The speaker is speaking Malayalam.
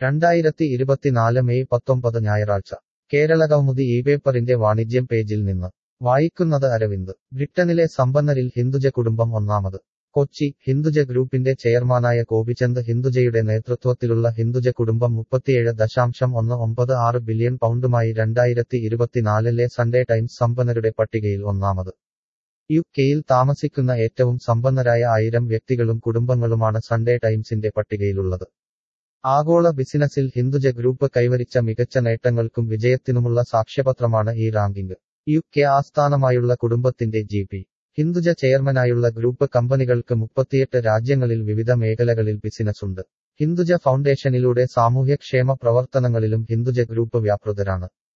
രണ്ടായിരത്തി ഇരുപത്തിനാല് മെയ് പത്തൊമ്പത് ഞായറാഴ്ച കേരളകൗമുദി ഈ പേപ്പറിന്റെ വാണിജ്യം പേജിൽ നിന്ന് വായിക്കുന്നത് അരവിന്ദ് ബ്രിട്ടനിലെ സമ്പന്നരിൽ ഹിന്ദുജ കുടുംബം ഒന്നാമത് കൊച്ചി ഹിന്ദുജ ഗ്രൂപ്പിന്റെ ചെയർമാനായ ഗോപിചന്ദ് ഹിന്ദുജയുടെ നേതൃത്വത്തിലുള്ള ഹിന്ദുജ കുടുംബം മുപ്പത്തിയേഴ് ദശാംശം ഒന്ന് ഒമ്പത് ആറ് ബില്യൺ പൗണ്ടുമായി രണ്ടായിരത്തി ഇരുപത്തിനാലിലെ സൺഡേ ടൈംസ് സമ്പന്നരുടെ പട്ടികയിൽ ഒന്നാമത് യു കെയിൽ താമസിക്കുന്ന ഏറ്റവും സമ്പന്നരായ ആയിരം വ്യക്തികളും കുടുംബങ്ങളുമാണ് സൺഡേ ടൈംസിന്റെ പട്ടികയിലുള്ളത് ആഗോള ബിസിനസിൽ ഹിന്ദുജ ഗ്രൂപ്പ് കൈവരിച്ച മികച്ച നേട്ടങ്ങൾക്കും വിജയത്തിനുമുള്ള സാക്ഷ്യപത്രമാണ് ഈ റാങ്കിംഗ് യു കെ ആസ്ഥാനമായുള്ള കുടുംബത്തിന്റെ ജി പി ഹിന്ദുജ ചെയർമാനായുള്ള ഗ്രൂപ്പ് കമ്പനികൾക്ക് മുപ്പത്തിയെട്ട് രാജ്യങ്ങളിൽ വിവിധ മേഖലകളിൽ ബിസിനസ്സുണ്ട് ഹിന്ദുജ ഫൗണ്ടേഷനിലൂടെ സാമൂഹ്യക്ഷേമ പ്രവർത്തനങ്ങളിലും ഹിന്ദുജ ഗ്രൂപ്പ് വ്യാപൃതരാണ്